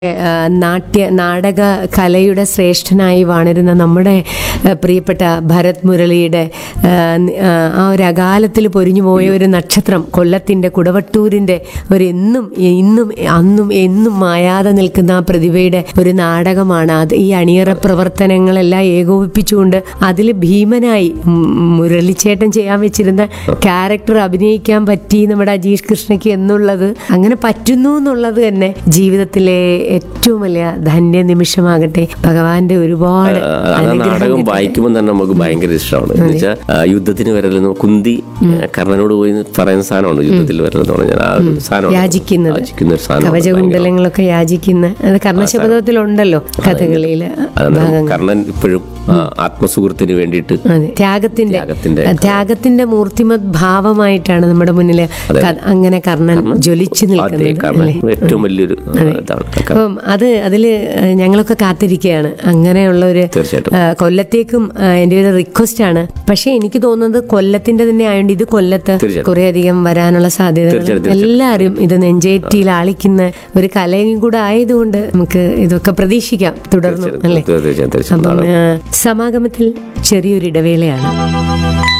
ആ, നാട്യ നാടക കലയുടെ ശ്രേഷ്ഠനായി വാണിരുന്ന നമ്മുടെ ആ, പ്രിയപ്പെട്ട ഭരത് മുരളിയുടെ ആ, നി- ആ, ആ ഒരു അകാലത്തിൽ പൊരിഞ്ഞു പോയ ഒരു നക്ഷത്രം കൊല്ലത്തിൻ്റെ കുടവട്ടൂരിൻ്റെ ഒരു എന്നും ഇന്നും അന്നും എന്നും മായാതെ നിൽക്കുന്ന ആ പ്രതിഭയുടെ ഒരു നാടകമാണ് അത് ഈ അണിയറ പ്രവർത്തനങ്ങളെല്ലാം ഏകോപിപ്പിച്ചുകൊണ്ട് അതിൽ ഭീമനായി ഉം, മുരളിച്ചേട്ടൻ ചെയ്യാൻ വെച്ചിരുന്ന ക്യാരക്ടർ അഭിനയിക്കാൻ പറ്റി നമ്മുടെ അജീഷ് കൃഷ്ണയ്ക്ക് എന്നുള്ളത് അങ്ങനെ പറ്റുന്നു എന്നുള്ളത് തന്നെ ജീവിതത്തിലെ ഏറ്റവും വലിയ ധന്യ നിമിഷമാകട്ടെ ഭഗവാന്റെ ഒരുപാട് ആ, ആ നാടകം വായിക്കുമ്പോൾ തന്നെ നമുക്ക് ഭയങ്കര ഇഷ്ടമാണ് എന്ന് വെച്ചാൽ യുദ്ധത്തിന് വരലെന്ന് കുന്തി കർണനോട് പോയി പറയുന്ന സാധനമാണ് യുദ്ധത്തിൽ വരലെന്ന് പറഞ്ഞാൽ ആ ഒരു സാധനം യാചിക്കുന്നത് യാചിക്കുന്ന ഒരു സാധനം കവചകുണ്ടലങ്ങളൊക്കെ യാചിക്കുന്ന അത് കർണശബദത്തിലുണ്ടല്ലോ കഥകളിയില് അതാണ് കർണൻ ഇപ്പോഴും ആ, ആത്മസുഹൃത്തിന് വേണ്ടിയിട്ട് അതെ ത്യാഗത്തിന്റെ ത്യാഗത്തിന്റെ ത്യാഗത്തിന്റെ മൂർത്തിമത് ഭാവമായിട്ടാണ് നമ്മുടെ മുന്നില് ക- അങ്ങനെ കർണൻ ജ്വലിച്ചു അതെ നിൽക്കുന്നത് കർണൻ ഏറ്റവും വലിയൊരു ആ, ഇതാണ് അപ്പം അത് അതില് ഞങ്ങളൊക്കെ കാത്തിരിക്കുകയാണ് അങ്ങനെയുള്ള ഒരു തീർച്ചയായിട്ടും ആ, കൊല്ലത്തേക്കും ആ, എൻ്റെ ഒരു റിക്വസ്റ്റ് ആണ് പക്ഷെ എനിക്ക് തോന്നുന്നത് കൊല്ലത്തിന്റെ തന്നെ ആയതുകൊണ്ട് ഇത് കൊല്ലത്ത് തീർച്ചയായിട്ടും. കുറെ അധികം വരാനുള്ള സാധ്യതകൾ തീർച്ചയായിട്ടും, എല്ലാവരും ഇത് നെഞ്ചേറ്റിയിൽ ആളിക്കുന്ന ഒരു കലയും കൂടെ ആയതുകൊണ്ട് നമുക്ക് ഇതൊക്കെ പ്രതീക്ഷിക്കാം തുടർന്നും അല്ലേ തീർച്ചയായും തീർച്ചയായും അപ്പം ആ, സമാഗമത്തിൽ ചെറിയൊരു ഇടവേളയാണ്